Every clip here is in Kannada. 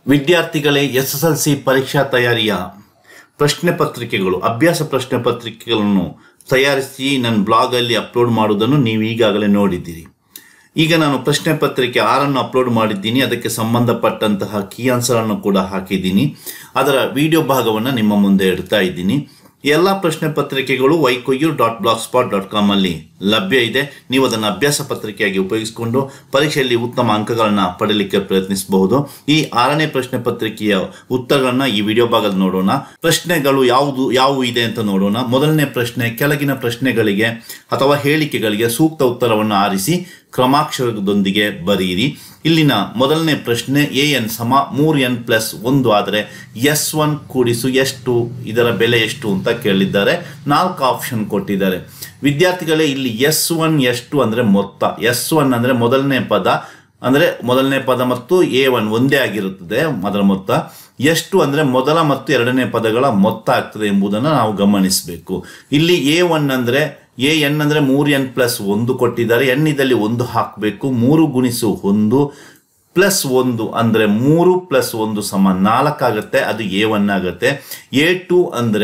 ವಿದ್ಯಾರ್ಥಿಗಳೇ ಎಸ್ ಎಸ್ ಎಲ್ ಸಿ ಪರೀಕ್ಷಾ ತಯಾರಿಯ ಪ್ರಶ್ನೆ ಪತ್ರಿಕೆಗಳು ಅಭ್ಯಾಸ ಪ್ರಶ್ನೆ ಪತ್ರಿಕೆಗಳನ್ನು ತಯಾರಿಸಿ ನನ್ನ ಬ್ಲಾಗಲ್ಲಿ ಅಪ್ಲೋಡ್ ಮಾಡುವುದನ್ನು ನೀವು ಈಗಾಗಲೇ ನೋಡಿದ್ದೀರಿ ಈಗ ನಾನು ಪ್ರಶ್ನೆ ಪತ್ರಿಕೆ ಆರನ್ನು ಅಪ್ಲೋಡ್ ಮಾಡಿದ್ದೀನಿ ಅದಕ್ಕೆ ಸಂಬಂಧಪಟ್ಟಂತಹ ಕೀ ಆನ್ಸರನ್ನು ಕೂಡ ಹಾಕಿದ್ದೀನಿ ಅದರ ವಿಡಿಯೋ ಭಾಗವನ್ನು ನಿಮ್ಮ ಮುಂದೆ ಇಡ್ತಾ ಇದ್ದೀನಿ ಎಲ್ಲ ಪ್ರಶ್ನೆ ಪತ್ರಿಕೆಗಳು ವೈಕೊಯ್ಯೂರ್ ಡಾಟ್ ಬ್ಲಾಗ್ ಸ್ಪಾಟ್ ಡಾಟ್ ಕಾಮಲ್ಲಿ ಲಭ್ಯ ಇದೆ ನೀವು ಅದನ್ನು ಅಭ್ಯಾಸ ಪತ್ರಿಕೆಯಾಗಿ ಉಪಯೋಗಿಸಿಕೊಂಡು ಪರೀಕ್ಷೆಯಲ್ಲಿ ಉತ್ತಮ ಅಂಕಗಳನ್ನು ಪಡೆಯಲಿಕ್ಕೆ ಪ್ರಯತ್ನಿಸಬಹುದು ಈ ಆರನೇ ಪ್ರಶ್ನೆ ಪತ್ರಿಕೆಯ ಉತ್ತರಗಳನ್ನ ಈ ವಿಡಿಯೋ ಭಾಗದಲ್ಲಿ ನೋಡೋಣ ಪ್ರಶ್ನೆಗಳು ಯಾವುದು ಯಾವುವು ಇದೆ ಅಂತ ನೋಡೋಣ ಮೊದಲನೇ ಪ್ರಶ್ನೆ ಕೆಳಗಿನ ಪ್ರಶ್ನೆಗಳಿಗೆ ಅಥವಾ ಹೇಳಿಕೆಗಳಿಗೆ ಸೂಕ್ತ ಉತ್ತರವನ್ನು ಆರಿಸಿ ಕ್ರಮಾಕ್ಷರದೊಂದಿಗೆ ಬರೆಯಿರಿ ಇಲ್ಲಿನ ಮೊದಲನೇ ಪ್ರಶ್ನೆ ಎ ಎನ್ ಸಮ ಮೂರು ಎನ್ ಪ್ಲಸ್ ಒಂದು ಆದರೆ ಎಸ್ ಒನ್ ಕೂಡಿಸು ಎಷ್ಟು ಇದರ ಬೆಲೆ ಎಷ್ಟು ಅಂತ ಕೇಳಿದ್ದಾರೆ ನಾಲ್ಕು ಆಪ್ಷನ್ ಕೊಟ್ಟಿದ್ದಾರೆ ವಿದ್ಯಾರ್ಥಿಗಳೇ ಇಲ್ಲಿ ಎಸ್ ಒನ್ ಎಷ್ಟು ಅಂದರೆ ಮೊತ್ತ ಎಸ್ ಒನ್ ಅಂದರೆ ಮೊದಲನೇ ಪದ ಅಂದರೆ ಮೊದಲನೇ ಪದ ಮತ್ತು ಎ ಒನ್ ಒಂದೇ ಆಗಿರುತ್ತದೆ ಅದರ ಮೊತ್ತ ಎಷ್ಟು ಅಂದರೆ ಮೊದಲ ಮತ್ತು ಎರಡನೇ ಪದಗಳ ಮೊತ್ತ ಆಗ್ತದೆ ಎಂಬುದನ್ನು ನಾವು ಗಮನಿಸಬೇಕು ಇಲ್ಲಿ ಎ ಒನ್ ಅಂದರೆ ಎ ಎನ್ ಅಂದರೆ ಮೂರು ಎನ್ ಪ್ಲಸ್ ಒಂದು ಕೊಟ್ಟಿದ್ದಾರೆ ಎನ್ ಇದರಲ್ಲಿ ಒಂದು ಹಾಕಬೇಕು ಮೂರು ಗುಣಿಸು ಒಂದು ಪ್ಲಸ್ ಒಂದು ಅಂದರೆ ಮೂರು ಪ್ಲಸ್ ಒಂದು ಸಮ ನಾಲ್ಕಾಗುತ್ತೆ ಅದು ಎ ಒನ್ ಆಗುತ್ತೆ ಎ ಟು ಅಂದರೆ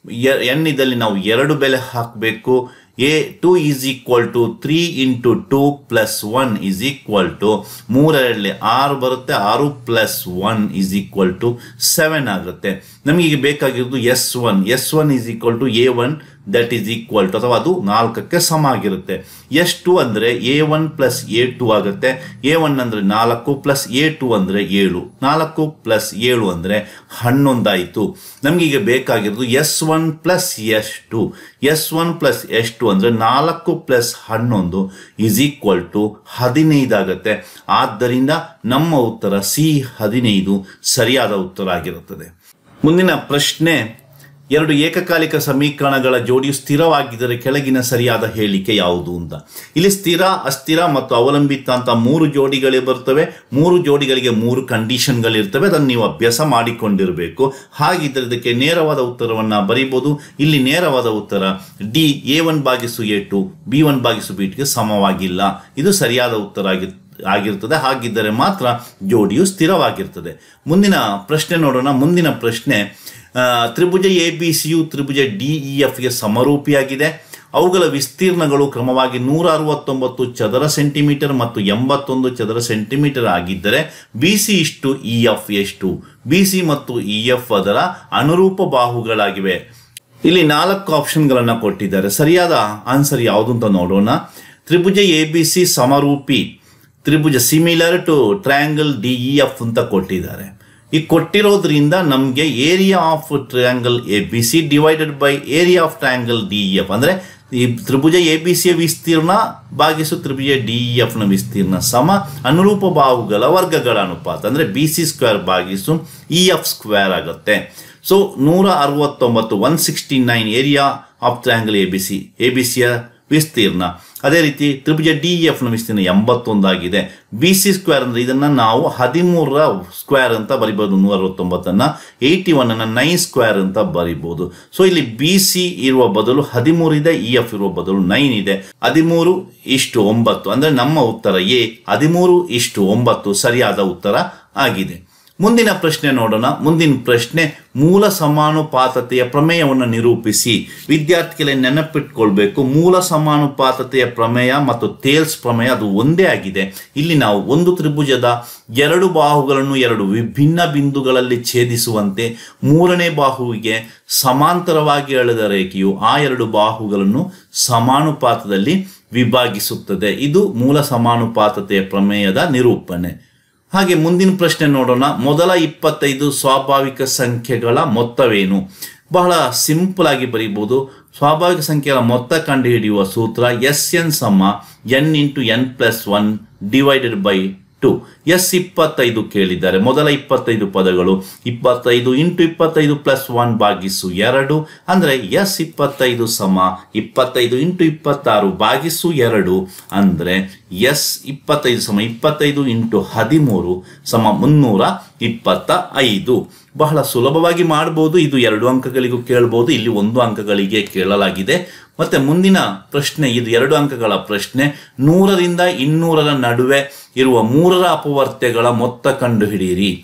ಎನ್ ಇದಲ್ಲಿ ನಾವು ಎರಡು ಬೆಲೆ ಹಾಕಬೇಕು A two is equal to three into two plus one is equal to ಮೂರರಲ್ಲಿ ಆರು ಬರುತ್ತೆ ಆರು plus one is equal to seven ಆಗುತ್ತೆ ನಮಗೆ ಬೇಕಾಗಿರೋದು S one S one is equal to A one that is equal to ಅಥವಾ ಅದು ನಾಲ್ಕಕ್ಕೆ ಸಮ ಆಗಿರುತ್ತೆ ಎಷ್ಟು ಅಂದರೆ A one plus A two ಆಗುತ್ತೆ ಎ ಒನ್ ಅಂದರೆ ನಾಲ್ಕು ಪ್ಲಸ್ ಎ ಟು ಅಂದರೆ ಏಳು ನಾಲ್ಕು ಪ್ಲಸ್ ಏಳು ಅಂದರೆ ಹನ್ನೊಂದಾಯಿತು ನಮಗೀಗ ಬೇಕಾಗಿರೋದು S one plus S two S one plus S two ಅಂದರೆ ನಾಲ್ಕು ಪ್ಲಸ್ ಹನ್ನೊಂದು ಈಸ್ ಈಕ್ವಲ್ ಟು ಹದಿನೈದು ಆಗುತ್ತೆ ಆದ್ದರಿಂದ ನಮ್ಮ ಉತ್ತರ ಸಿ ಹದಿನೈದು ಸರಿಯಾದ ಉತ್ತರ ಆಗಿರುತ್ತದೆ ಮುಂದಿನ ಪ್ರಶ್ನೆ ಎರಡು ಏಕಕಾಲಿಕ ಸಮೀಕರಣಗಳ ಜೋಡಿಯು ಸ್ಥಿರವಾಗಿದ್ದರೆ ಕೆಳಗಿನ ಸರಿಯಾದ ಹೇಳಿಕೆ ಯಾವುದು ಅಂತ ಇಲ್ಲಿ ಸ್ಥಿರ ಅಸ್ಥಿರ ಮತ್ತು ಅವಲಂಬಿತ ಅಂತ ಮೂರು ಜೋಡಿಗಳೇ ಬರ್ತವೆ ಮೂರು ಜೋಡಿಗಳಿಗೆ ಮೂರು ಕಂಡೀಷನ್ಗಳಿರ್ತವೆ ಅದನ್ನು ನೀವು ಅಭ್ಯಾಸ ಮಾಡಿಕೊಂಡಿರಬೇಕು ಹಾಗಿದ್ದರೆ ಇದಕ್ಕೆ ನೇರವಾದ ಉತ್ತರವನ್ನು ಬರೀಬೋದು ಇಲ್ಲಿ ನೇರವಾದ ಉತ್ತರ ಡಿ ಎ ಒನ್ ಬಾಗಿಸು ಎ ಟು ಬಿ ಒನ್ ಬಾಗಿಸು ಬಿ ಟುಗೆ ಸಮವಾಗಿಲ್ಲ ಇದು ಸರಿಯಾದ ಉತ್ತರ ಆಗಿ ಆಗಿರ್ತದೆ ಹಾಗಿದ್ದರೆ ಮಾತ್ರ ಜೋಡಿಯು ಸ್ಥಿರವಾಗಿರ್ತದೆ ಮುಂದಿನ ಪ್ರಶ್ನೆ ನೋಡೋಣ ಮುಂದಿನ ಪ್ರಶ್ನೆ ಆ, ತ್ರಿಭುಜ ಎ ಬಿ ಸಿಯು ತ್ರಿಭುಜ ಡಿ ಇ ಎಫ್ಗೆ ಸಮರೂಪಿಯಾಗಿದೆ ಅವುಗಳ ವಿಸ್ತೀರ್ಣಗಳು ಕ್ರಮವಾಗಿ ನೂರ ಅರವತ್ತೊಂಬತ್ತು ಚದರ ಸೆಂಟಿಮೀಟರ್ ಮತ್ತು ಎಂಬತ್ತೊಂದು ಚದರ ಸೆಂಟಿಮೀಟರ್ ಆಗಿದ್ದರೆ ಬಿ ಸಿ ಇಷ್ಟು ಇ ಎಫ್ ಎಷ್ಟು ಬಿ ಸಿ ಮತ್ತು ಇ ಎಫ್ ಅದರ ಅನುರೂಪ ಬಾಹುಗಳಾಗಿವೆ ಇಲ್ಲಿ ನಾಲ್ಕು ಆಪ್ಷನ್ಗಳನ್ನು ಕೊಟ್ಟಿದ್ದಾರೆ ಸರಿಯಾದ ಆನ್ಸರ್ ಯಾವುದು ಅಂತ ನೋಡೋಣ ತ್ರಿಭುಜ ಎ ಬಿ ಸಿ ಸಮರೂಪಿ ತ್ರಿಭುಜ similar to triangle D E F ಅಂತ ಕೊಟ್ಟಿದ್ದಾರೆ ಈ ಕೊಟ್ಟಿರೋದ್ರಿಂದ ನಮಗೆ area of triangle A B C divided by area of triangle D E F ಅಂದರೆ ಈ ತ್ರಿಭುಜ ಎ ಬಿ ಸಿಯ ವಿಸ್ತೀರ್ಣ ಭಾಗಿಸು ತ್ರಿಭುಜ ಡಿ ಇ ಎಫ್ನ ವಿಸ್ತೀರ್ಣ ಸಮ ಅನುರೂಪ ಬಾಹುಗಳ ವರ್ಗಗಳ ಅನುಪಾತ ಅಂದರೆ ಬಿ ಸಿ ಸ್ಕ್ವೇರ್ ಭಾಗಿಸು ಇ ಎಫ್ ಸ್ಕ್ವೇರ್ ಆಗುತ್ತೆ ಸೊ ನೂರ ಅರವತ್ತೊಂಬತ್ತು one sixty nine area of triangle A B C A B ಸಿಯ ವಿಸ್ತೀರ್ಣ ಅದೇ ರೀತಿ ತ್ರಿಭುಜ ಡಿ ಎಫ್ನ ವಿಸ್ತೀರ್ಣ ಎಂಬತ್ತೊಂದಾಗಿದೆ ಬಿ ಸಿ ಸ್ಕ್ವೇರ್ ಅಂದರೆ ಇದನ್ನು ನಾವು ಹದಿಮೂರರ ಸ್ಕ್ವೇರ್ ಅಂತ ಬರಿಬೋದು ನೂರ ಅರವತ್ತೊಂಬತ್ತನ್ನು ಏಯ್ಟಿ ಒನ್ನನ್ನು ನೈನ್ ಸ್ಕ್ವೇರ್ ಅಂತ ಬರಿಬೋದು ಸೊ ಇಲ್ಲಿ ಬಿ ಸಿ ಇರುವ ಬದಲು ಹದಿಮೂರು ಇದೆ ಇ ಎಫ್ ಇರುವ ಬದಲು ನೈನ್ ಇದೆ ಹದಿಮೂರು ಇಷ್ಟು ಒಂಬತ್ತು ಅಂದರೆ ನಮ್ಮ ಉತ್ತರ ಎ ಹದಿಮೂರು ಇಷ್ಟು ಒಂಬತ್ತು ಸರಿಯಾದ ಉತ್ತರ ಆಗಿದೆ ಮುಂದಿನ ಪ್ರಶ್ನೆ ನೋಡೋಣ ಮುಂದಿನ ಪ್ರಶ್ನೆ ಮೂಲ ಸಮಾನುಪಾತತೆಯ ಪ್ರಮೇಯವನ್ನು ನಿರೂಪಿಸಿ ವಿದ್ಯಾರ್ಥಿಗಳೇ ನೆನಪಿಟ್ಕೊಳ್ಬೇಕು ಮೂಲ ಸಮಾನುಪಾತತೆಯ ಪ್ರಮೇಯ ಮತ್ತು ತೇಲ್ಸ್ ಪ್ರಮೇಯ ಅದು ಒಂದೇ ಆಗಿದೆ ಇಲ್ಲಿ ನಾವು ಒಂದು ತ್ರಿಭುಜದ ಎರಡು ಬಾಹುಗಳನ್ನು ಎರಡು ವಿಭಿನ್ನ ಬಿಂದುಗಳಲ್ಲಿ ಛೇದಿಸುವಂತೆ ಮೂರನೇ ಬಾಹುವಿಗೆ ಸಮಾಂತರವಾಗಿ ಎಳೆದ ರೇಖೆಯು ಆ ಎರಡು ಬಾಹುಗಳನ್ನು ಸಮಾನುಪಾತದಲ್ಲಿ ವಿಭಾಗಿಸುತ್ತದೆ ಇದು ಮೂಲ ಸಮಾನುಪಾತತೆಯ ಪ್ರಮೇಯದ ನಿರೂಪಣೆ ಹಾಗೆ ಮುಂದಿನ ಪ್ರಶ್ನೆ ನೋಡೋಣ ಮೊದಲ ಇಪ್ಪತ್ತೈದು ಸ್ವಾಭಾವಿಕ ಸಂಖ್ಯೆಗಳ ಮೊತ್ತವೇನು ಬಹಳ ಸಿಂಪಲ್ ಆಗಿ ಬರೀಬಹುದು ಸ್ವಾಭಾವಿಕ ಸಂಖ್ಯೆಗಳ ಮೊತ್ತ ಕಂಡುಹಿಡಿಯುವ ಸೂತ್ರ ಎಸ್ ಎನ್ ಸಮ N into N plus one divided by two S ಇಪ್ಪತ್ತೈದು ಕೇಳಿದ್ದಾರೆ ಮೊದಲ ಇಪ್ಪತ್ತೈದು ಪದಗಳು ಇಪ್ಪತ್ತೈದು ಇಂಟು ಇಪ್ಪತ್ತೈದು ಪ್ಲಸ್ ಒನ್ ಭಾಗಿಸು ಎರಡು ಅಂದರೆ ಎಸ್ ಇಪ್ಪತ್ತೈದು ಸಮ ಇಪ್ಪತ್ತೈದು ಇಂಟು ಇಪ್ಪತ್ತಾರು ಭಾಗಿಸು ಎರಡು ಅಂದರೆ ಎಸ್ ಇಪ್ಪತ್ತೈದು ಸಮ ಇಪ್ಪತ್ತೈದು ಇಂಟು ಹದಿಮೂರು ಸಮ ಮುನ್ನೂರ ಇಪ್ಪತ್ತ ಐದು ಬಹಳ ಸುಲಭವಾಗಿ ಮಾಡ್ಬೋದು ಇದು ಎರಡು ಅಂಕಗಳಿಗೂ ಕೇಳ್ಬೋದು ಇಲ್ಲಿ ಒಂದು ಅಂಕಗಳಿಗೆ ಕೇಳಲಾಗಿದೆ ಮತ್ತೆ ಮುಂದಿನ ಪ್ರಶ್ನೆ ಇದು ಎರಡು ಅಂಕಗಳ ಪ್ರಶ್ನೆ ನೂರರಿಂದ ಇನ್ನೂರರ ನಡುವೆ ಇರುವ ಮೂರರ ಅಪವರ್ತ್ಯಗಳ ಮೊತ್ತ ಕಂಡುಹಿಡಿಯಿರಿ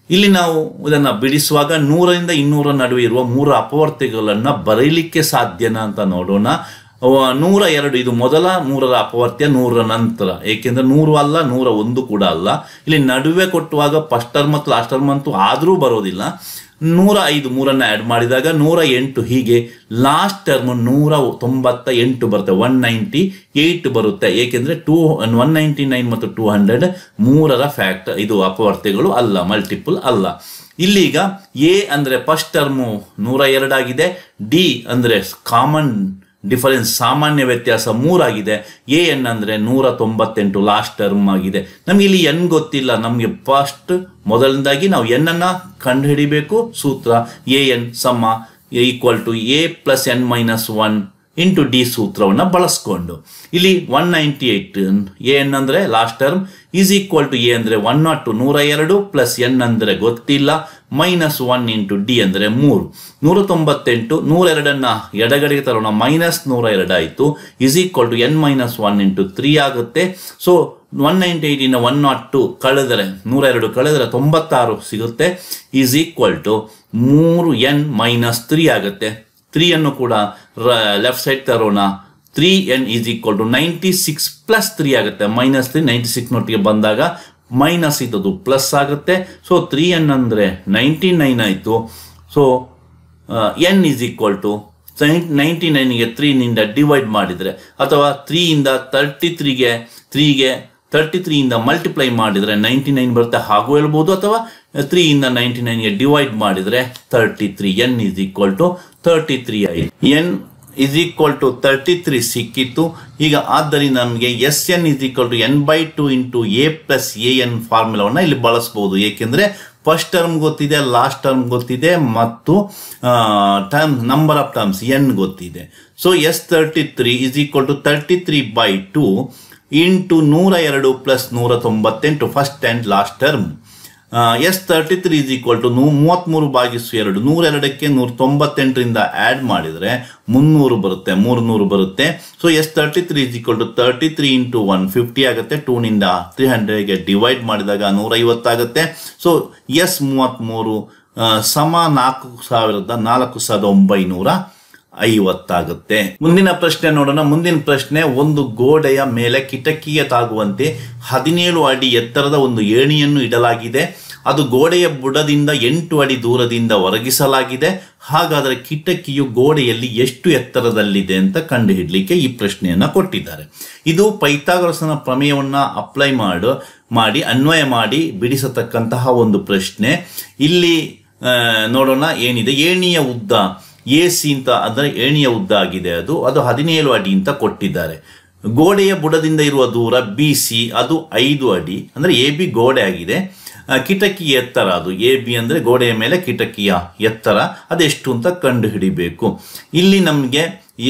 ಇಲ್ಲಿ ನಾವು ಇದನ್ನು ಬಿಡಿಸುವಾಗ ನೂರರಿಂದ ಇನ್ನೂರ ನಡುವೆ ಇರುವ ಮೂರು ಅಪವರ್ತಿಗಳನ್ನು ಬರೀಲಿಕ್ಕೆ ಸಾಧ್ಯನಾ ಅಂತ ನೋಡೋಣ ಅವ ನೂರ ಎರಡು ಇದು ಮೊದಲ ಮೂರರ ಅಪವರ್ತ್ಯ ನೂರರ ನಂತರ ಏಕೆಂದರೆ ನೂರು ಅಲ್ಲ ನೂರ ಒಂದು ಕೂಡ ಅಲ್ಲ ಇಲ್ಲಿ ನಡುವೆ ಕೊಟ್ಟುವಾಗ ಫಸ್ಟ್ ಟರ್ಮ್ ಮತ್ತು ಲಾಸ್ಟ್ ಟರ್ಮ್ ಅಂತೂ ಆದರೂ ಬರೋದಿಲ್ಲ ನೂರ ಐದು ಮೂರನ್ನು ಆ್ಯಡ್ ಮಾಡಿದಾಗ ನೂರ ಎಂಟು ಹೀಗೆ ಲಾಸ್ಟ್ ಟರ್ಮ್ ನೂರ ತೊಂಬತ್ತ ಎಂಟು ಬರುತ್ತೆ ಒನ್ ನೈಂಟಿ ಏಯ್ಟ್ ಬರುತ್ತೆ ಏಕೆಂದರೆ ಟೂ ಒನ್ ನೈಂಟಿ ನೈನ್ ಮತ್ತು ಟೂ ಹಂಡ್ರೆಡ್ ಮೂರರ ಫ್ಯಾಕ್ಟ್ ಇದು ಅಪವರ್ತಿಗಳು ಅಲ್ಲ ಮಲ್ಟಿಪಲ್ ಅಲ್ಲ ಇಲ್ಲೀಗ ಎ ಅಂದರೆ ಫಸ್ಟ್ ಟರ್ಮು ನೂರ ಎರಡಾಗಿದೆ ಡಿ ಅಂದರೆ ಕಾಮನ್ ಡಿಫರೆನ್ಸ್ ಸಾಮಾನ್ಯ ವ್ಯತ್ಯಾಸ ಮೂರಾಗಿದೆ ಎ ಎನ್ ಅಂದರೆ ನೂರ ತೊಂಬತ್ತೆಂಟು ಲಾಸ್ಟ್ ಟರ್ಮ್ ಆಗಿದೆ ನಮಗೆ ಇಲ್ಲಿ ಎನ್ ಗೊತ್ತಿಲ್ಲ ನಮಗೆ ಫಸ್ಟ್ ಮೊದಲನೇದಾಗಿ ನಾವು ಎನ್ ಅನ್ನು ಕಂಡುಹಿಡಿಬೇಕು ಸೂತ್ರ ಎ ಎನ್ ಸಮ equal to a plus n minus one into d ಸೂತ್ರವನ್ನು ಬಳಸ್ಕೊಂಡು ಇಲ್ಲಿ one ninety eight a N ಅಂದರೆ last term is equal to a ಅಂದರೆ ಒನ್ ನಾಟ್ ಟು ನೂರ ಎರಡು ಪ್ಲಸ್ ಎನ್ ಅಂದರೆ ಗೊತ್ತಿಲ್ಲ ಮೈನಸ್ ಒನ್ ಇಂಟು ಡಿ ಅಂದರೆ ಮೂರು ನೂರ ತೊಂಬತ್ತೆಂಟು ನೂರೆರಡನ್ನು ಎಡಗಡೆಗೆ ತರೋಣ ಮೈನಸ್ ನೂರ ಎರಡು ಆಯಿತು is equal to n minus one into three ಆಗುತ್ತೆ ಸೊ ಒನ್ ನೈಂಟಿ ಏಯ್ಟಿನ ಒನ್ ನಾಟ್ ಟು ಕಳೆದರೆ ನೂರ ಎರಡು ಕಳೆದರೆ ತೊಂಬತ್ತಾರು ಸಿಗುತ್ತೆ ಈಸ್ ಈಕ್ವಲ್ ಟು ಮೂರು ಎನ್ ಮೈನಸ್ ತ್ರೀ ಆಗುತ್ತೆ ತ್ರೀಯನ್ನು ಕೂಡ ಲೆಫ್ಟ್ ಸೈಡ್ ತರೋಣ three n is equal to ninety six plus three ಆಗುತ್ತೆ ಮೈನಸ್ ತ್ರೀ ನೈಂಟಿ ಸಿಕ್ಸ್ನೊಟ್ಟಿಗೆ ಬಂದಾಗ ಮೈನಸ್ ಇದ್ದದ್ದು ಪ್ಲಸ್ ಆಗುತ್ತೆ ಸೊ ತ್ರೀ ಎನ್ ಅಂದರೆ ನೈಂಟಿ ನೈನ್ ಆಯಿತು so n is equal to ninety ನೈನ್ಗೆ ತ್ರೀನಿಂದ ಡಿವೈಡ್ ಮಾಡಿದರೆ ಅಥವಾ ತ್ರೀಯಿಂದ ತರ್ಟಿ ತ್ರೀಗೆ ತ್ರೀಗೆ ತರ್ಟಿ ತ್ರೀಯಿಂದ ಮಲ್ಟಿಪ್ಲೈ ಮಾಡಿದರೆ ನೈಂಟಿ ನೈನ್ ಬರುತ್ತೆ ಹಾಗೂ ಹೇಳ್ಬೋದು ಅಥವಾ ತ್ರೀಯಿಂದ ನೈಂಟಿ ನೈನ್ಗೆ ಡಿವೈಡ್ ಮಾಡಿದರೆ thirty three n is equal to thirty three ಆಯಿತು n is equal to thirty three ಸಿಕ್ಕಿತ್ತು ಈಗ ಆದ್ದರಿಂದ ನಮಗೆ S n is equal to n by two into a plus a n ಫಾರ್ಮುಲಾವನ್ನು ಇಲ್ಲಿ ಬಳಸ್ಬೋದು ಏಕೆಂದರೆ ಫಸ್ಟ್ ಟರ್ಮ್ ಗೊತ್ತಿದೆ ಲಾಸ್ಟ್ ಟರ್ಮ್ ಗೊತ್ತಿದೆ ಮತ್ತು term number of terms n ಗೊತ್ತಿದೆ so S thirty three is equal to thirty three by two into ನೂರ ಎರಡು ಪ್ಲಸ್ ನೂರ ತೊಂಬತ್ತೆಂಟು first and last term S thirty three is equal to ನೂ ಮೂವತ್ತ್ಮೂರು ಬಾಗಿಸು ಎರಡು ನೂರೆರಡಕ್ಕೆ ನೂರ ತೊಂಬತ್ತೆಂಟರಿಂದ ಆ್ಯಡ್ ಮಾಡಿದರೆ ಮುನ್ನೂರು ಬರುತ್ತೆ ಮೂರು ನೂರು ಬರುತ್ತೆ so S thirty three is equal to thirty three into one fifty ಆಗುತ್ತೆ ಟೂನಿಂದ ತ್ರೀ ಹಂಡ್ರೆಡ್ಗೆ ಡಿವೈಡ್ ಮಾಡಿದಾಗ ನೂರೈವತ್ತಾಗುತ್ತೆ ಸೊ ಎಸ್ ಮೂವತ್ತ್ಮೂರು ಸಮ ನಾಲ್ಕು ಸಾವಿರದ ನಾಲ್ಕು ಸಾವಿರದ ಒಂಬೈನೂರ ಐವತ್ತಾಗುತ್ತೆ ಮುಂದಿನ ಪ್ರಶ್ನೆ ನೋಡೋಣ ಮುಂದಿನ ಪ್ರಶ್ನೆ ಒಂದು ಗೋಡೆಯ ಮೇಲೆ ಕಿಟಕಿಯ ತಾಗುವಂತೆ ಹದಿನೇಳು ಅಡಿ ಎತ್ತರದ ಒಂದು ಏಣಿಯನ್ನು ಇಡಲಾಗಿದೆ ಅದು ಗೋಡೆಯ ಬುಡದಿಂದ ಎಂಟು ಅಡಿ ದೂರದಿಂದ ಒರಗಿಸಲಾಗಿದೆ ಹಾಗಾದರೆ ಕಿಟಕಿಯು ಗೋಡೆಯಲ್ಲಿ ಎಷ್ಟು ಎತ್ತರದಲ್ಲಿದೆ ಅಂತ ಕಂಡುಹಿಡಲಿಕ್ಕೆ ಈ ಪ್ರಶ್ನೆಯನ್ನು ಕೊಟ್ಟಿದ್ದಾರೆ ಇದು ಪೈಥಾಗರಸನ ಪ್ರಮೇಯವನ್ನು ಅಪ್ಲೈ ಮಾಡು ಮಾಡಿ ಅನ್ವಯ ಮಾಡಿ ಬಿಡಿಸತಕ್ಕಂತಹ ಒಂದು ಪ್ರಶ್ನೆ ಇಲ್ಲಿ ಆ, ನೋಡೋಣ ಏನಿದೆ ಏಣಿಯ ಉದ್ದ ಎ ಸಿ ಅಂತ ಅಂದರೆ ಏಣಿಯ ಉದ್ದ ಆಗಿದೆ ಅದು ಅದು ಹದಿನೇಳು ಅಡಿ ಅಂತ ಕೊಟ್ಟಿದ್ದಾರೆ ಗೋಡೆಯ ಬುಡದಿಂದ ಇರುವ ದೂರ ಬಿ ಸಿ ಅದು ಐದು ಅಡಿ ಅಂದರೆ ಎ ಬಿ ಗೋಡೆ ಆಗಿದೆ ಆ, ಕಿಟಕಿ ಎತ್ತರ ಅದು ಎ ಬಿ ಅಂದರೆ ಗೋಡೆಯ ಮೇಲೆ ಕಿಟಕಿಯ ಎತ್ತರ ಅದೆಷ್ಟು ಅಂತ ಕಂಡು ಹಿಡಿಬೇಕು ಇಲ್ಲಿ ನಮಗೆ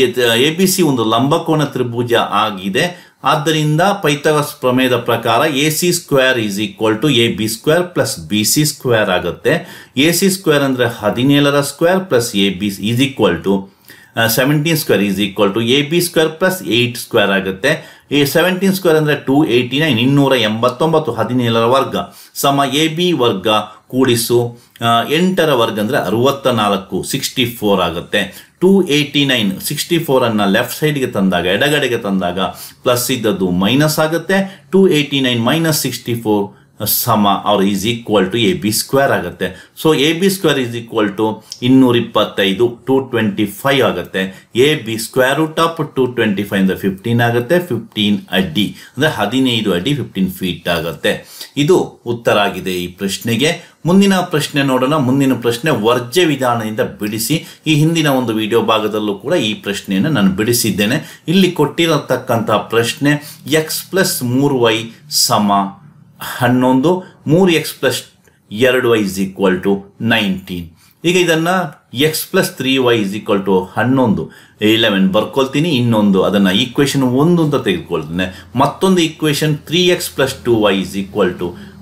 ಎ ಬಿ ಸಿ ಒಂದು ಲಂಬಕೋನ ತ್ರಿಭುಜ ಆಗಿದೆ ಆದ್ದರಿಂದ ಪೈಥಾಗರಸ್ ಪ್ರಮೇಯದ ಪ್ರಕಾರ A C square is equal to A B square plus B C square ಆಗುತ್ತೆ ಎ ಸಿ ಸ್ಕ್ವೇರ್ ಅಂದರೆ ಹದಿನೇಳರ square plus A B is equal to seventeen square is equal to A B square plus eight square ಆಗುತ್ತೆ ಈ ಸೆವೆಂಟೀನ್ ಸ್ಕ್ವೇರ್ ಅಂದರೆ ಟೂ ಏಯ್ಟಿ ನೈನ್ ಇನ್ನೂರ ಎಂಬತ್ತೊಂಬತ್ತು ಹದಿನೇಳರ ವರ್ಗ ಸಮ ಎ ಬಿ ವರ್ಗ ಕೂಡಿಸು ಆ, ಎಂಟರ ವರ್ಗ ಅಂದರೆ ಅರುವತ್ತ ನಾಲ್ಕು ಸಿಕ್ಸ್ಟಿ ಫೋರ್ ಆಗುತ್ತೆ ಟೂ ಏಯ್ಟಿ ನೈನ್ ಸಿಕ್ಸ್ಟಿ ಫೋರನ್ನು ಲೆಫ್ಟ್ ಸೈಡ್ಗೆ ತಂದಾಗ ಎಡಗಡೆಗೆ ತಂದಾಗ ಪ್ಲಸ್ ಇದ್ದದ್ದು ಮೈನಸ್ ಆಗುತ್ತೆ two eighty nine minus sixty four ಸಮ ಅವ್ರ is equal to A B square ಆಗುತ್ತೆ so A B square is equal to ಇನ್ನೂರ ಇಪ್ಪತ್ತೈದು ಟು ಟ್ವೆಂಟಿ ಫೈವ್ ಆಗುತ್ತೆ A B square root of two twenty five ಅಂದರೆ ಫಿಫ್ಟೀನ್ ಆಗುತ್ತೆ ಫಿಫ್ಟೀನ್ ಅಡಿ ಅಂದರೆ ಹದಿನೈದು ಅಡಿ ಫಿಫ್ಟೀನ್ ಫೀಟ್ ಆಗುತ್ತೆ ಇದು ಉತ್ತರ ಆಗಿದೆ ಈ ಪ್ರಶ್ನೆಗೆ ಮುಂದಿನ ಪ್ರಶ್ನೆ ನೋಡೋಣ ಮುಂದಿನ ಪ್ರಶ್ನೆ ವರ್ಜ್ಯ ವಿಧಾನದಿಂದ ಬಿಡಿಸಿ ಈ ಹಿಂದಿನ ಒಂದು ವಿಡಿಯೋ ಭಾಗದಲ್ಲೂ ಕೂಡ ಈ ಪ್ರಶ್ನೆಯನ್ನು ನಾನು ಬಿಡಿಸಿದ್ದೇನೆ ಇಲ್ಲಿ ಕೊಟ್ಟಿರತಕ್ಕಂಥ ಪ್ರಶ್ನೆ ಎಕ್ಸ್ ಪ್ಲಸ್ ಮೂರು ವೈ ಸಮ ಹನ್ನೊಂದು ಮೂರು ಎಕ್ಸ್ ಪ್ಲಸ್ ಎರಡು y is equal to nineteen ಈಗ ಇದನ್ನು x plus three y is equal to ಹನ್ನೊಂದು ಇಲೆವೆನ್ ಬರ್ಕೊಳ್ತೀನಿ ಇನ್ನೊಂದು ಅದನ್ನು ಈಕ್ವೇಷನ್ ಒಂದು ಅಂತ ತೆಗೆದುಕೊಳ್ತೇನೆ ಮತ್ತೊಂದು equation three x plus two y is equal to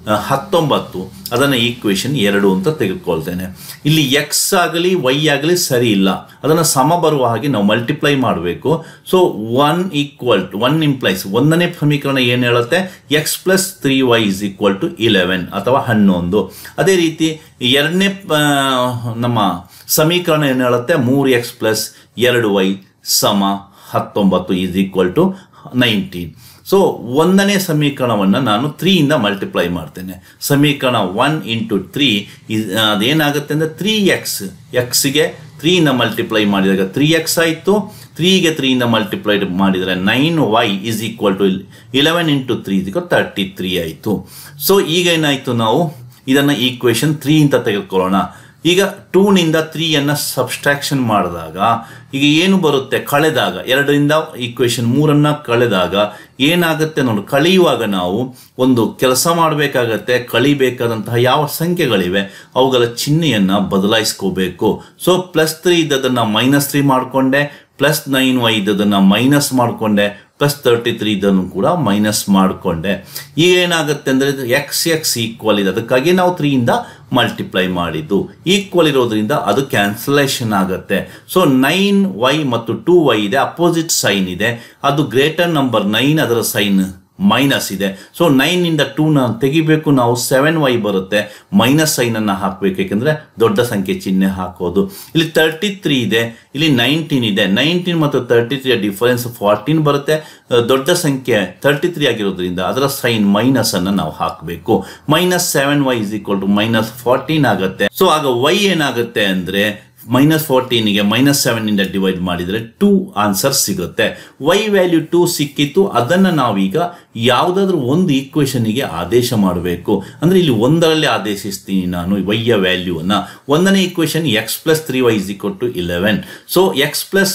ಆ, ಹತ್ತೊಂಬತ್ತು ಅದನ್ನು ಈಕ್ವೇಶನ್ ಎರಡು ಅಂತ ತೆಗೆದುಕೊಳ್ತೇನೆ ಇಲ್ಲಿ ಎಕ್ಸ್ ಆಗಲಿ ವೈ ಆಗಲಿ ಸರಿ ಇಲ್ಲ ಅದನ್ನು ಸಮ ಬರುವ ಹಾಗೆ ನಾವು ಮಲ್ಟಿಪ್ಲೈ ಮಾಡಬೇಕು so one equal to one implies ಒಂದನೇ ಸಮೀಕರಣ ಏನು ಹೇಳುತ್ತೆ x plus three y is equal to eleven ಅಥವಾ ಹನ್ನೊಂದು ಅದೇ ರೀತಿ ಎರಡನೇ ಆ, ನಮ್ಮ ಸಮೀಕರಣ ಏನು ಹೇಳುತ್ತೆ ಮೂರು ಎಕ್ಸ್ ಪ್ಲಸ್ ಎರಡು ವೈ ಸಮ ಹತ್ತೊಂಬತ್ತು is equal to nineteen so ಒಂದನೇ ಸಮೀಕರಣವನ್ನು ನಾನು ತ್ರೀಯಿಂದ ಮಲ್ಟಿಪ್ಲೈ ಮಾಡ್ತೇನೆ ಸಮೀಕರಣ ಒನ್ ಇಂಟು ತ್ರೀ ಅದೇನಾಗುತ್ತೆ ಅಂದರೆ ತ್ರೀ ಎಕ್ಸ್ ಎಕ್ಸ್ಗೆ ತ್ರೀಯಿಂದ ಮಲ್ಟಿಪ್ಲೈ ಮಾಡಿದಾಗ ತ್ರೀ ಎಕ್ಸ್ ಆಯಿತು ತ್ರೀಗೆ ತ್ರೀಯಿಂದ ಮಲ್ಟಿಪ್ಲೈ ಮಾಡಿದರೆ nine y is equal to eleven into three is thirty three ಆಯಿತು ಸೊ ಈಗ ಏನಾಯಿತು ನಾವು ಇದನ್ನು ಈಕ್ವೇಶನ್ ತ್ರೀ ಅಂತ ತೆಗೆದುಕೊಳ್ಳೋಣ ಈಗ ಟೂನಿಂದ ತ್ರೀಯನ್ನು ಸಬ್ಸ್ಟ್ರಾಕ್ಷನ್ ಮಾಡಿದಾಗ ಈಗ ಏನು ಬರುತ್ತೆ ಕಳೆದಾಗ ಎರಡರಿಂದ ಈಕ್ವೇಶನ್ ಮೂರನ್ನು ಕಳೆದಾಗ ಏನಾಗುತ್ತೆ ನೋಡಿ ಕಳೆಯುವಾಗ ನಾವು ಒಂದು ಕೆಲಸ ಮಾಡಬೇಕಾಗತ್ತೆ ಕಳಿಬೇಕಾದಂತಹ ಯಾವ ಸಂಖ್ಯೆಗಳಿವೆ ಅವುಗಳ ಚಿಹ್ನೆಯನ್ನು ಬದಲಾಯಿಸ್ಕೋಬೇಕು ಸೊ ಪ್ಲಸ್ ತ್ರೀ ಇದ್ದದನ್ನು ಮೈನಸ್ ತ್ರೀ ಮಾಡಿಕೊಂಡೆ ಪ್ಲಸ್ ನೈನ್ ವೈ ಇದ್ದದನ್ನು ಮೈನಸ್ ಮಾಡಿಕೊಂಡೆ ಪ್ಲಸ್ ತರ್ಟಿ ತ್ರೀ ಇದನ್ನು ಕೂಡ ಮೈನಸ್ ಮಾಡಿಕೊಂಡೆ ಈಗ ಏನಾಗುತ್ತೆ ಅಂದರೆ ಎಕ್ಸ್ ಎಕ್ಸ್ ಈಕ್ವಲ್ ಇದೆ ಅದಕ್ಕಾಗಿ ನಾವು ತ್ರೀಯಿಂದ ಮಲ್ಟಿಪ್ಲೈ ಮಾಡಿದ್ದು ಈಕ್ವಲ್ ಇರೋದ್ರಿಂದ ಅದು ಕ್ಯಾನ್ಸಲೇಷನ್ ಆಗುತ್ತೆ ಸೊ ನೈನ್ ವೈ ಮತ್ತು ಟೂ ವೈ ಇದೆ ಅಪೋಸಿಟ್ ಸೈನ್ ಇದೆ ಅದು ಗ್ರೇಟರ್ ನಂಬರ್ ನೈನ್ ಅದರ ಸೈನ್ ಮೈನಸ್ ಇದೆ ಸೊ ನೈನಿಂದ ಟೂನ ತೆಗಿಬೇಕು ನಾವು ಸೆವೆನ್ ವೈ ಬರುತ್ತೆ ಮೈನಸ್ ಸೈನನ್ನು ಹಾಕಬೇಕು ಯಾಕೆಂದರೆ ದೊಡ್ಡ ಸಂಖ್ಯೆ ಚಿಹ್ನೆ ಹಾಕೋದು ಇಲ್ಲಿ ತರ್ಟಿ ತ್ರೀ ಇದೆ ಇಲ್ಲಿ ನೈನ್ಟೀನ್ ಇದೆ ನೈನ್ಟೀನ್ ಮತ್ತು ತರ್ಟಿ ತ್ರೀ ಡಿಫರೆನ್ಸ್ ಫಾರ್ಟೀನ್ ಬರುತ್ತೆ ಅಹ್, ದೊಡ್ಡ ಸಂಖ್ಯೆ ತರ್ಟಿ ತ್ರೀ ಆಗಿರೋದ್ರಿಂದ ಅದರ ಸೈನ್ ಮೈನಸ್ ಅನ್ನು ನಾವು ಹಾಕಬೇಕು minus seven y is equal to minus fourteen ಆಗುತ್ತೆ ಸೊ ಆಗ ವೈ ಏನಾಗುತ್ತೆ ಅಂದರೆ ಮೈನಸ್ ಫೋರ್ಟೀನಿಗೆ ಮೈನಸ್ ಸೆವೆನಿಂದ ಡಿವೈಡ್ ಮಾಡಿದರೆ ಟೂ ಆನ್ಸರ್ ಸಿಗುತ್ತೆ ವೈ ವ್ಯಾಲ್ಯೂ ಟೂ ಸಿಕ್ಕಿತ್ತು ಅದನ್ನು ನಾವೀಗ ಯಾವುದಾದ್ರೂ ಒಂದು ಈಕ್ವೇಷನಿಗೆ ಆದೇಶ ಮಾಡಬೇಕು ಅಂದರೆ ಇಲ್ಲಿ ಒಂದರಲ್ಲಿ ಆದೇಶಿಸ್ತೀನಿ ನಾನು ವೈಯ ವ್ಯಾಲ್ಯೂವನ್ನು ಒಂದನೇ equation x plus three y is equal to eleven so x plus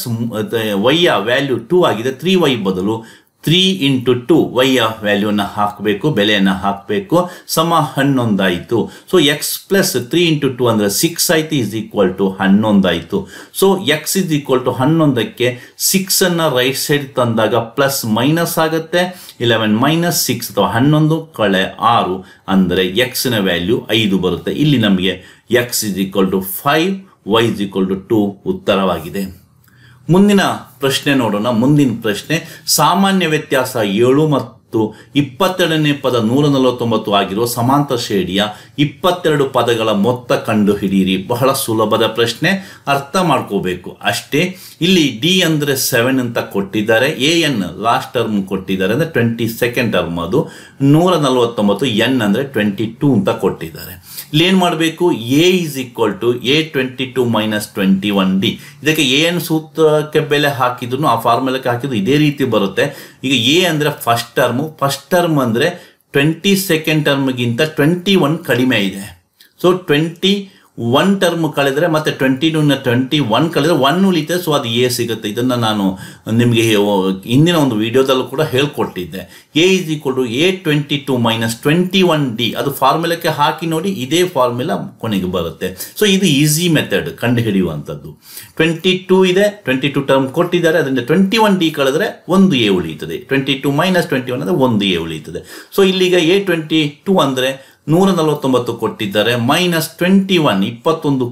ವೈಯ ವ್ಯಾಲ್ಯೂ ಟೂ ಆಗಿದೆ ತ್ರೀ ವೈ ಬದಲು ತ್ರೀ ಇಂಟು ಟು ವೈಯ ವ್ಯಾಲ್ಯೂನ ಹಾಕಬೇಕು ಬೆಲೆಯನ್ನು ಹಾಕಬೇಕು ಸಮ ಹನ್ನೊಂದಾಯಿತು so x plus three into two ಅಂದರೆ ಸಿಕ್ಸ್ ಆಯ್ತು ಇಸ್ ಈಕ್ವಲ್ ಟು ಹನ್ನೊಂದಾಯಿತು so x is equal to ಹನ್ನೊಂದಕ್ಕೆ ಸಿಕ್ಸನ್ನು ರೈಟ್ ಸೈಡ್ ತಂದಾಗ ಪ್ಲಸ್ ಮೈನಸ್ ಆಗುತ್ತೆ ಇಲೆವೆನ್ ಮೈನಸ್ ಸಿಕ್ಸ್ ಅಥವಾ ಹನ್ನೊಂದು ಕಳೆ ಆರು ಅಂದರೆ ಎಕ್ಸ್ನ ವ್ಯಾಲ್ಯೂ ಐದು ಬರುತ್ತೆ ಇಲ್ಲಿ ನಮಗೆ x is equal to five y is equal to two ಉತ್ತರವಾಗಿದೆ ಮುಂದಿನ ಪ್ರಶ್ನೆ ನೋಡೋಣ ಮುಂದಿನ ಪ್ರಶ್ನೆ ಸಾಮಾನ್ಯ ವ್ಯತ್ಯಾಸ ಏಳು ಮತ್ತು ಇಪ್ಪತ್ತೆರಡನೇ ಪದ ನೂರ ನಲವತ್ತೊಂಬತ್ತು ಆಗಿರುವ ಸಮಾಂತರ ಶ್ರೇಣಿಯ ಇಪ್ಪತ್ತೆರಡು ಪದಗಳ ಮೊತ್ತ ಕಂಡು ಹಿಡಿಯಿರಿ ಬಹಳ ಸುಲಭದ ಪ್ರಶ್ನೆ ಅರ್ಥ ಮಾಡ್ಕೋಬೇಕು ಅಷ್ಟೇ ಇಲ್ಲಿ ಡಿ ಅಂದರೆ ಸೆವೆನ್ ಅಂತ ಕೊಟ್ಟಿದ್ದಾರೆ ಎ ಎನ್ ಲಾಸ್ಟ್ ಟರ್ಮ್ ಕೊಟ್ಟಿದ್ದಾರೆ ಅಂದರೆ ಟ್ವೆಂಟಿ ಸೆಕೆಂಡ್ ಟರ್ಮ್ ಅದು ನೂರ ನಲವತ್ತೊಂಬತ್ತು ಎನ್ ಅಂದರೆ ಟ್ವೆಂಟಿ ಟೂ ಅಂತ ಕೊಟ್ಟಿದ್ದಾರೆ ಇಲ್ಲಿ ಏನು ಮಾಡಬೇಕು a is equal to a twenty two minus twenty one d ಇದಕ್ಕೆ ಎ ಎನ್ ಸೂತ್ರಕ್ಕೆ ಬೆಲೆ ಹಾಕಿದ್ರು ಆ ಫಾರ್ಮುಲಕ್ಕೆ ಹಾಕಿದ್ರು ಇದೇ ರೀತಿ ಬರುತ್ತೆ ಈಗ ಎ ಅಂದರೆ ಫಸ್ಟ್ ಟರ್ಮು ಫಸ್ಟ್ ಟರ್ಮ್ ಅಂದರೆ ಟ್ವೆಂಟಿ ಸೆಕೆಂಡ್ ಟರ್ಮ್ಗಿಂತ ಟ್ವೆಂಟಿ ಒನ್ ಕಡಿಮೆ ಇದೆ ಸೊ ಟ್ವೆಂಟಿ ಒನ್ ಟರ್ಮ್ ಕಳೆದರೆ ಮತ್ತೆ ಟ್ವೆಂಟಿ ಟೂನ ಟ್ವೆಂಟಿ ಒನ್ ಕಳೆದರೆ ಒನ್ ಉಳಿತೆ ಸೊ ಅದು ಎ ಸಿಗುತ್ತೆ ಇದನ್ನು ನಾನು ನಿಮಗೆ ಹಿಂದಿನ ಒಂದು ವಿಡಿಯೋದಲ್ಲೂ ಕೂಡ ಹೇಳ್ಕೊಟ್ಟಿದ್ದೆ a is equal to a twenty two minus twenty one d ಅದು ಫಾರ್ಮುಲಕ್ಕೆ ಹಾಕಿ ನೋಡಿ ಇದೇ ಫಾರ್ಮುಲಾ ಕೊನೆಗೆ ಬರುತ್ತೆ ಸೊ ಇದು ಈಸಿ ಮೆಥಡ್ ಕಂಡು ಹಿಡಿಯುವಂಥದ್ದು ಟ್ವೆಂಟಿ ಟೂ ಇದೆ ಟ್ವೆಂಟಿ ಟು ಟರ್ಮ್ ಕೊಟ್ಟಿದ್ದಾರೆ ಅದರಿಂದ ಟ್ವೆಂಟಿ ಒನ್ ಡಿ ಕಳೆದರೆ ಒಂದು ಎ ಉಳಿಯುತ್ತದೆ twenty two minus twenty one ಅಂದರೆ ಒಂದು ಎ ಉಳಿಯುತ್ತದೆ ಸೊ ಇಲ್ಲಿಗ ಎ ಟ್ವೆಂಟಿ ಟೂ ಅಂದರೆ ನೂರ ನಲವತ್ತೊಂಬತ್ತು ಕೊಟ್ಟಿದ್ದಾರೆ ಮೈನಸ್ ಟ್ವೆಂಟಿ ಒನ್ ಇಪ್ಪತ್ತೊಂದು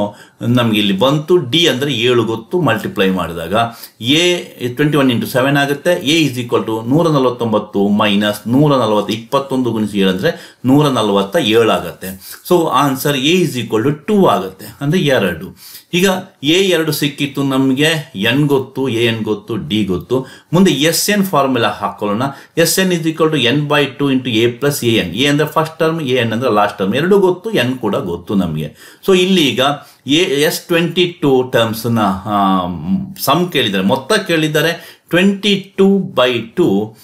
ನಮಗೆ ಇಲ್ಲಿ ಬಂತು ಡಿ ಅಂದರೆ ಏಳು ಗೊತ್ತು ಮಲ್ಟಿಪ್ಲೈ ಮಾಡಿದಾಗ a twenty one into seven ಆಗುತ್ತೆ ಎ ಇಸ್ ಈಕ್ವಲ್ ಟು ನೂರ ನಲವತ್ತೊಂಬತ್ತು ಮೈನಸ್ ನೂರ ನಲವತ್ತು ಇಪ್ಪತ್ತೊಂದು ಗುಣಿಸಿ ಏಳು ಅಂದರೆ ನೂರ ನಲವತ್ತ ಏಳು ಆಗುತ್ತೆ so answer a is equal to two ಆಗುತ್ತೆ ಅಂದರೆ ಎರಡು ಈಗ ಎ ಎರಡು ಸಿಕ್ಕಿತ್ತು ನಮಗೆ ಎನ್ ಗೊತ್ತು ಎ ಎನ್ ಗೊತ್ತು ಡಿ ಗೊತ್ತು ಮುಂದೆ ಎಸ್ ಎನ್ ಫಾರ್ಮುಲಾ ಹಾಕೊಳ್ಳೋಣ S n is equal to n by two into a plus a n a ಅಂದರೆ ಫಸ್ಟ್ ಟರ್ಮ್ ಎ ಎನ್ ಅಂದರೆ ಲಾಸ್ಟ್ ಟರ್ಮ್ ಎರಡು ಗೊತ್ತು ಎನ್ ಕೂಡ ಗೊತ್ತು ನಮಗೆ ಸೊ ಇಲ್ಲಿ ಈಗ ಎ ಎಸ್ ಟ್ವೆಂಟಿ ಟು ಟರ್ಮ್ಸ್ನ ಸಮ್ ಕೇಳಿದ್ದಾರೆ ಮೊತ್ತ ಕೇಳಿದ್ದಾರೆ twenty two by two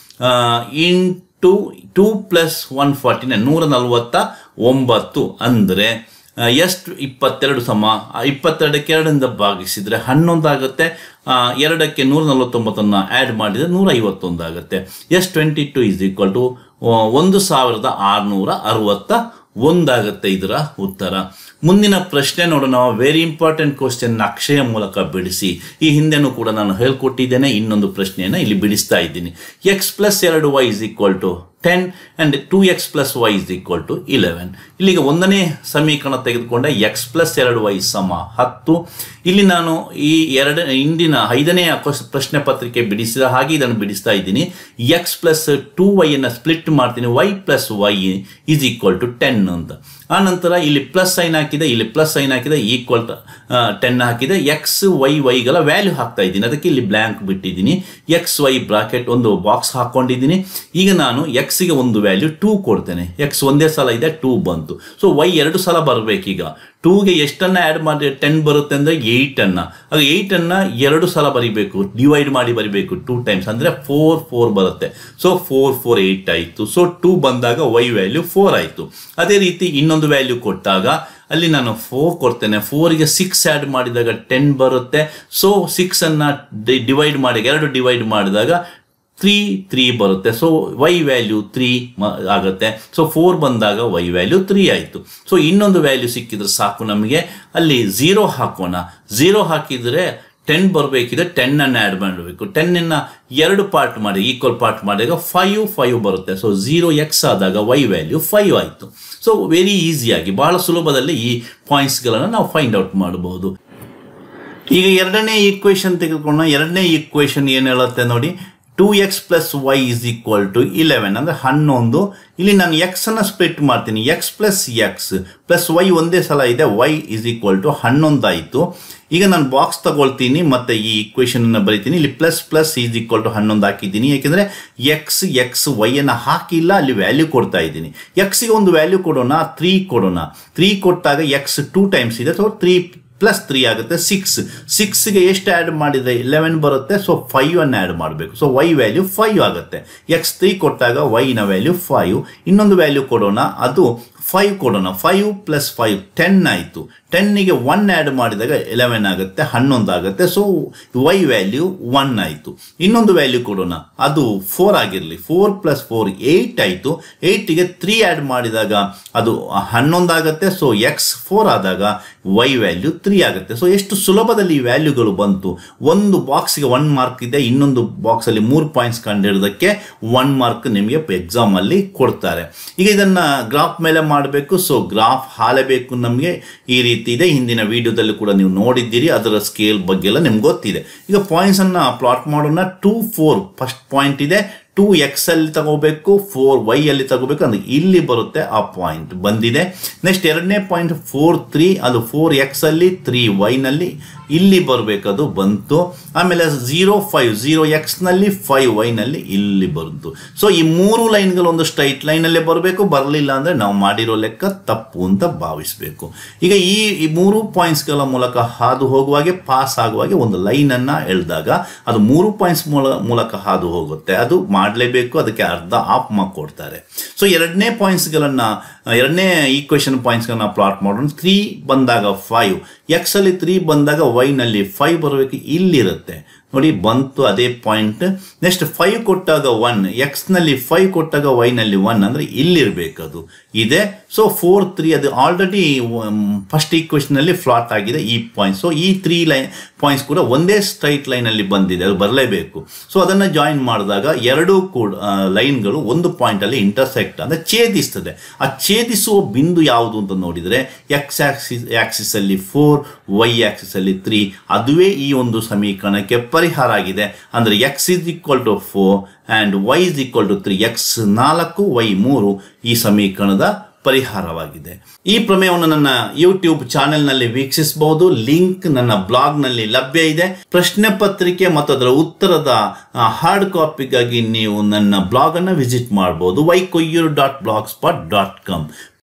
into two plus one forty nine ನೂರ ನಲವತ್ತ ಒಂಬತ್ತು ಅಂದರೆ ಎಷ್ಟು ಇಪ್ಪತ್ತೆರಡು ಸಮ ಆ ಇಪ್ಪತ್ತೆರಡಕ್ಕೆ ಎರಡರಿಂದ ಭಾಗಿಸಿದರೆ ಹನ್ನೊಂದು ಆಗುತ್ತೆ ಆ, ಎರಡಕ್ಕೆ ನೂರ ನಲವತ್ತೊಂಬತ್ತನ್ನು ಆ್ಯಡ್ ಮಾಡಿದರೆ ನೂರ ಐವತ್ತೊಂದು ಆಗುತ್ತೆ S twenty two is equal to ಒಂದು ಸಾವಿರದ ಆರುನೂರ ಅರವತ್ತ ಒಂದಾಗುತ್ತೆ ಇದರ ಉತ್ತರ ಮುಂದಿನ ಪ್ರಶ್ನೆ ನೋಡೋಣ ವೆರಿ ಇಂಪಾರ್ಟೆಂಟ್ ಕ್ವಶನ್ ನಕ್ಷೆಯ ಮೂಲಕ ಬಿಡಿಸಿ ಈ ಹಿಂದೆನೂ ಕೂಡ ನಾನು ಹೇಳ್ಕೊಟ್ಟಿದ್ದೇನೆ ಇನ್ನೊಂದು ಪ್ರಶ್ನೆಯನ್ನು ಇಲ್ಲಿ ಬಿಡಿಸ್ತಾ ಇದ್ದೀನಿ ಎಕ್ಸ್ ಪ್ಲಸ್ ಎರಡು y is equal to ten and two x plus y is equal to eleven ಇಲ್ಲಿಗೆ ಒಂದನೇ ಸಮೀಕರಣ ತೆಗೆದುಕೊಂಡ ಎಕ್ಸ್ ಪ್ಲಸ್ ಎರಡು ವೈ ಸಮ ಹತ್ತು ಇಲ್ಲಿ ನಾನು ಈ ಎರಡು ಇಂದಿನ ಐದನೇ ಕ್ವಶ್- ಪ್ರಶ್ನೆ ಪತ್ರಿಕೆ ಬಿಡಿಸಿದ ಹಾಗೆ ಇದನ್ನು ಬಿಡಿಸ್ತಾ ಇದ್ದೀನಿ ಎಕ್ಸ್ ಪ್ಲಸ್ ಟೂ ವೈಯನ್ನು ಸ್ಪ್ಲಿಟ್ ಮಾಡ್ತೀನಿ y plus y is equal to ten ಅಂತ ಆ ನಂತರ ಇಲ್ಲಿ ಪ್ಲಸ್ ಸೈನ್ ಹಾಕಿದೆ ಇಲ್ಲಿ ಪ್ಲಸ್ ಸೈನ್ ಹಾಕಿದೆ ಈಕ್ವಲ್ ಟೆನ್ ಹಾಕಿದೆ ಎಕ್ಸ್ ವೈ ವೈಗಳ ವ್ಯಾಲ್ಯೂ ಹಾಕ್ತಾ ಇದ್ದೀನಿ ಅದಕ್ಕೆ ಇಲ್ಲಿ ಬ್ಲ್ಯಾಂಕ್ ಬಿಟ್ಟಿದ್ದೀನಿ ಎಕ್ಸ್ ವೈ ಬ್ರಾಕೆಟ್ ಒಂದು ಬಾಕ್ಸ್ ಹಾಕ್ಕೊಂಡಿದ್ದೀನಿ ಈಗ ನಾನು ಎಕ್ಸ್ಗೆ ಒಂದು ವ್ಯಾಲ್ಯೂ ಟೂ ಕೊಡ್ತೇನೆ ಎಕ್ಸ್ ಒಂದೇ ಸಲ ಇದೆ ಟೂ ಬಂತು ಸೊ ವೈ ಎರಡು ಸಲ ಬರಬೇಕೀಗ ಟೂಗೆ ಎಷ್ಟನ್ನು ಆ್ಯಡ್ ಮಾಡಿ ಟೆನ್ ಬರುತ್ತೆ ಅಂದರೆ ಏಯ್ಟನ್ನು ಆಗ ಏಯ್ಟನ್ನು ಎರಡು ಸಲ ಬರಿಬೇಕು ಡಿವೈಡ್ ಮಾಡಿ ಬರಿಬೇಕು ಟೂ ಟೈಮ್ಸ್ ಅಂದರೆ ಫೋರ್ ಫೋರ್ ಬರುತ್ತೆ ಸೊ ಫೋರ್ ಫೋರ್ ಏಯ್ಟ್ ಆಯಿತು ಸೊ ಟೂ ಬಂದಾಗ ವೈ ವ್ಯಾಲ್ಯೂ ಫೋರ್ ಆಯಿತು ಅದೇ ರೀತಿ ಇನ್ನೊಂದು ವ್ಯಾಲ್ಯೂ ಕೊಟ್ಟಾಗ ಅಲ್ಲಿ ನಾನು ಫೋರ್ ಕೊಡ್ತೇನೆ ಫೋರಿಗೆ ಸಿಕ್ಸ್ ಆ್ಯಡ್ ಮಾಡಿದಾಗ ಟೆನ್ ಬರುತ್ತೆ ಸೊ ಸಿಕ್ಸನ್ನು ಡಿವೈಡ್ ಮಾಡಿ ಎರಡು ಡಿವೈಡ್ ಮಾಡಿದಾಗ ತ್ರೀ ತ್ರೀ ಬರುತ್ತೆ ಸೊ ವೈ ವ್ಯಾಲ್ಯೂ ತ್ರೀ ಆಗುತ್ತೆ ಸೊ ಫೋರ್ ಬಂದಾಗ ವೈ ವ್ಯಾಲ್ಯೂ ತ್ರೀ ಆಯಿತು ಸೊ ಇನ್ನೊಂದು ವ್ಯಾಲ್ಯೂ ಸಿಕ್ಕಿದ್ರೆ ಸಾಕು ನಮಗೆ ಅಲ್ಲಿ ಝೀರೋ ಹಾಕೋಣ ಝೀರೋ ಹಾಕಿದರೆ ಟೆನ್ ಬರಬೇಕಿದ್ರೆ ಟೆನ್ನನ್ನು ಆ್ಯಡ್ ಮಾಡಬೇಕು ಟೆನ್ನನ್ನು ಎರಡು ಪಾರ್ಟ್ ಮಾಡಿ ಈಕ್ವಲ್ ಪಾರ್ಟ್ ಮಾಡಿದಾಗ ಫೈವ್ ಫೈವ್ ಬರುತ್ತೆ ಸೊ ಝೀರೋ ಎಕ್ಸ್ ಆದಾಗ ವೈ ವ್ಯಾಲ್ಯೂ ಫೈವ್ ಆಯಿತು ಸೊ ವೆರಿ ಈಸಿಯಾಗಿ ಬಹಳ ಸುಲಭದಲ್ಲಿ ಈ ಪಾಯಿಂಟ್ಸ್ಗಳನ್ನು ನಾವು ಫೈಂಡ್ ಔಟ್ ಮಾಡಬಹುದು ಈಗ ಎರಡನೇ ಈಕ್ವೇಶನ್ ತೆಗೆದುಕೊಂಡ ಎರಡನೇ ಈಕ್ವೇಶನ್ ಏನು ಹೇಳುತ್ತೆ ನೋಡಿ two x plus y is equal to eleven ಅಂದರೆ ಹನ್ನೊಂದು ಇಲ್ಲಿ ನಾನು ಎಕ್ಸನ್ನು ಸ್ಪ್ಲಿಟ್ ಮಾಡ್ತೀನಿ x plus x plus y ಒಂದೇ ಸಲ ಇದೆ ವೈ ಇಸ್ ಈಕ್ವಲ್ ಟು ಹನ್ನೊಂದು ಆಯಿತು ಈಗ ನಾನು ಬಾಕ್ಸ್ ತಗೊಳ್ತೀನಿ ಮತ್ತು ಈ ಈಕ್ವೇಷನನ್ನು ಬರಿತೀನಿ ಇಲ್ಲಿ plus plus is equal to ಹನ್ನೊಂದು ಹಾಕಿದ್ದೀನಿ ಯಾಕೆಂದರೆ ಎಕ್ಸ್ ಎಕ್ಸ್ ವೈಯನ್ನು ಹಾಕಿಲ್ಲ ಅಲ್ಲಿ ವ್ಯಾಲ್ಯೂ ಕೊಡ್ತಾ ಇದ್ದೀನಿ ಎಕ್ಸ್ಗೆ ಒಂದು ವ್ಯಾಲ್ಯೂ ಕೊಡೋಣ ತ್ರೀ ಕೊಡೋಣ ತ್ರೀ ಕೊಟ್ಟಾಗ ಎಕ್ಸ್ ಟೂ ಟೈಮ್ಸ್ ಇದೆ ಸೊ ತ್ರೀ ಪ್ಲಸ್ ತ್ರೀ ಆಗುತ್ತೆ ಸಿಕ್ಸ್ ಸಿಕ್ಸ್ಗೆ ಎಷ್ಟು ಆ್ಯಡ್ ಮಾಡಿದರೆ ಇಲೆವೆನ್ ಬರುತ್ತೆ ಸೊ ಫೈವ್ ಅನ್ನು ಆ್ಯಡ್ ಮಾಡಬೇಕು ಸೊ ವೈ ವ್ಯಾಲ್ಯೂ ಫೈವ್ ಆಗುತ್ತೆ ಎಕ್ಸ್ ತ್ರೀ ಕೊಟ್ಟಾಗ ವೈನ ವ್ಯಾಲ್ಯೂ ಫೈವ್ ಇನ್ನೊಂದು ವ್ಯಾಲ್ಯೂ ಕೊಡೋಣ ಅದು ಫೈವ್ ಕೊಡೋಣ ಫೈವ್ ಪ್ಲಸ್ ಫೈವ್ ಟೆನ್ ಆಯಿತು ಟೆನ್ನಿಗೆ ಒನ್ ಆ್ಯಡ್ ಮಾಡಿದಾಗ ಎಲೆವೆನ್ ಆಗುತ್ತೆ ಹನ್ನೊಂದು ಆಗುತ್ತೆ ಸೊ ವೈ ವ್ಯಾಲ್ಯೂ ಒನ್ ಆಯಿತು ಇನ್ನೊಂದು ವ್ಯಾಲ್ಯೂ ಕೊಡೋಣ ಅದು ಫೋರ್ ಆಗಿರಲಿ ಫೋರ್ ಪ್ಲಸ್ ಫೋರ್ ಏಯ್ಟ್ ಆಯಿತು ಏಯ್ಟಿಗೆ ತ್ರೀ ಆ್ಯಡ್ ಮಾಡಿದಾಗ ಅದು ಹನ್ನೊಂದು ಆಗುತ್ತೆ ಸೊ ಎಕ್ಸ್ ಫೋರ್ ಆದಾಗ ವೈ ವ್ಯಾಲ್ಯೂ ತ್ರೀ ಆಗುತ್ತೆ ಸೊ ಎಷ್ಟು ಸುಲಭದಲ್ಲಿ ಈ ವ್ಯಾಲ್ಯೂಗಳು ಬಂತು ಒಂದು ಬಾಕ್ಸ್ಗೆ ಒನ್ ಮಾರ್ಕ್ ಇದೆ ಇನ್ನೊಂದು ಬಾಕ್ಸಲ್ಲಿ ಮೂರು ಪಾಯಿಂಟ್ಸ್ ಕಂಡಿರೋದಕ್ಕೆ ಒನ್ ಮಾರ್ಕ್ ನಿಮಗೆ ಎಕ್ಸಾಮಲ್ಲಿ ಕೊಡ್ತಾರೆ ಈಗ ಇದನ್ನು ಗ್ರಾಫ್ ಮೇಲೆ ಮಾಡಬೇಕು ಸೊ ಗ್ರಾಫ್ ಹಾಲೇಬೇಕು ನಮಗೆ ಈ ರೀತಿ ಇದೆ ಹಿಂದಿನ ವಿಡಿಯೋದಲ್ಲಿ ಕೂಡ ನೀವು ನೋಡಿದ್ದೀರಿ ಅದರ ಸ್ಕೇಲ್ ಬಗ್ಗೆ ಎಲ್ಲ ನಿಮ್ಗೆ ಗೊತ್ತಿದೆ ಈಗ ಪಾಯಿಂಟ್ಸನ್ನು ಪ್ಲಾಟ್ ಮಾಡೋಣ ಟೂ ಫೋರ್ ಫಸ್ಟ್ ಪಾಯಿಂಟ್ ಇದೆ ಟೂ ಎಕ್ಸ್ ಅಲ್ಲಿ ತಗೋಬೇಕು ಫೋರ್ ವೈ ಅಲ್ಲಿ ತಗೋಬೇಕು ಅಂದ್ರೆ ಇಲ್ಲಿ ಬರುತ್ತೆ ಆ ಪಾಯಿಂಟ್ ಬಂದಿದೆ ನೆಕ್ಸ್ಟ್ ಎರಡನೇ ಪಾಯಿಂಟ್ ಫೋರ್ ತ್ರೀ ಅದು ಫೋರ್ ಎಕ್ಸ್ ಅಲ್ಲಿ ತ್ರೀ ವೈನಲ್ಲಿ ಇಲ್ಲಿ ಬರಬೇಕು ಅದು ಬಂತು ಆಮೇಲೆ ಝೀರೋ ಫೈವ್ ಝೀರೋ ಎಕ್ಸ್ನಲ್ಲಿ ಫೈವ್ ವೈನಲ್ಲಿ ಇಲ್ಲಿ ಬಂತು ಸೊ ಈ ಮೂರು ಲೈನ್ಗಳು ಒಂದು ಸ್ಟ್ರೈಟ್ ಲೈನಲ್ಲೇ ಬರಬೇಕು ಬರಲಿಲ್ಲ ಅಂದರೆ ನಾವು ಮಾಡಿರೋ ಲೆಕ್ಕ ತಪ್ಪು ಅಂತ ಭಾವಿಸಬೇಕು ಈಗ ಈ ಈ ಮೂರು ಪಾಯಿಂಟ್ಸ್ಗಳ ಮೂಲಕ ಹಾದು ಹೋಗುವಾಗೆ ಪಾಸ್ ಆಗುವಾಗೆ ಒಂದು ಲೈನನ್ನು ಎಳೆದಾಗ ಅದು ಮೂರು ಪಾಯಿಂಟ್ಸ್ ಮೂಲ ಮೂಲಕ ಹಾದು ಹೋಗುತ್ತೆ ಅದು ಮಾಡಲೇಬೇಕು ಅದಕ್ಕೆ ಅರ್ಧ ಆಫ್ ಮಾರ್ಕ್ ಕೊಡ್ತಾರೆ ಸೊ ಎರಡನೇ ಪಾಯಿಂಟ್ಸ್ಗಳನ್ನು ಎರಡನೇ ಈಕ್ವೇಷನ್ ಪಾಯಿಂಟ್ಸ್ಗಳನ್ನ ಪ್ಲಾಟ್ ಮಾಡೋಣ ತ್ರೀ ಬಂದಾಗ ಫೈವ್ ಎಕ್ಸಲ್ಲಿ ತ್ರೀ ಬಂದಾಗ ವೈನಲ್ಲಿ ಫೈವ್ ಬರಬೇಕು ಇಲ್ಲಿರುತ್ತೆ ನೋಡಿ ಬಂತು ಅದೇ ಪಾಯಿಂಟ್ ನೆಕ್ಸ್ಟ್ ಫೈವ್ ಕೊಟ್ಟಾಗ ಒನ್ ಎಕ್ಸ್ನಲ್ಲಿ ಫೈವ್ ಕೊಟ್ಟಾಗ ವೈನಲ್ಲಿ ಒನ್ ಅಂದರೆ ಇಲ್ಲಿರಬೇಕು ಅದು ಇದೆ ಸೊ ಫೋರ್ ತ್ರೀ ಅದು ಆಲ್ರೆಡಿ ಫಸ್ಟ್ ಈಕ್ವೇಷನಲ್ಲಿ ಫ್ಲಾಟ್ ಆಗಿದೆ ಈ ಪಾಯಿಂಟ್ ಸೊ ಈ ತ್ರೀ ಲೈನ್ ಪಾಯಿಂಟ್ಸ್ ಕೂಡ ಒಂದೇ ಸ್ಟ್ರೈಟ್ ಲೈನಲ್ಲಿ ಬಂದಿದೆ ಅದು ಬರಲೇಬೇಕು ಸೊ ಅದನ್ನು ಜಾಯಿನ್ ಮಾಡಿದಾಗ ಎರಡೂ ಕೂಡ ಲೈನ್ಗಳು ಒಂದು ಪಾಯಿಂಟಲ್ಲಿ ಇಂಟರ್ಸೆಕ್ಟ್ ಅಂದರೆ ಛೇದಿಸ್ತದೆ ಆ ಛೇದಿಸುವ ಬಿಂದು ಯಾವುದು ಅಂತ ನೋಡಿದರೆ ಎಕ್ಸ್ ಆಕ್ಸಿಸ್ ಆ್ಯಕ್ಸಿಸಲ್ಲಿ ಫೋರ್ ವೈ ಆ್ಯಕ್ಸಿಸಲ್ಲಿ ತ್ರೀ ಅದುವೇ ಈ ಒಂದು ಸಮೀಕರಣಕ್ಕೆ ಪರಿಹಾರ ಆಗಿದೆ ಅಂದರೆ x is equal to four and y is equal to three x ನಾಲ್ಕು ವೈ ಮೂರು ಈ ಸಮೀಕರಣದ ಪರಿಹಾರವಾಗಿದೆ ಈ ಪ್ರಮೇಯವನ್ನು ನನ್ನ ಯೂಟ್ಯೂಬ್ ಚಾನೆಲ್ನಲ್ಲಿ ವೀಕ್ಷಿಸಬಹುದು ಲಿಂಕ್ ನನ್ನ ಬ್ಲಾಗ್ನಲ್ಲಿ ಲಭ್ಯ ಇದೆ ಪ್ರಶ್ನೆ ಪತ್ರಿಕೆ ಮತ್ತು ಅದರ ಉತ್ತರದ ಹಾರ್ಡ್ ಕಾಪಿಗಾಗಿ ನೀವು ನನ್ನ ಬ್ಲಾಗನ್ನು ವಿಸಿಟ್ ಮಾಡಬಹುದು Y Koyyuru dot blogspot dot com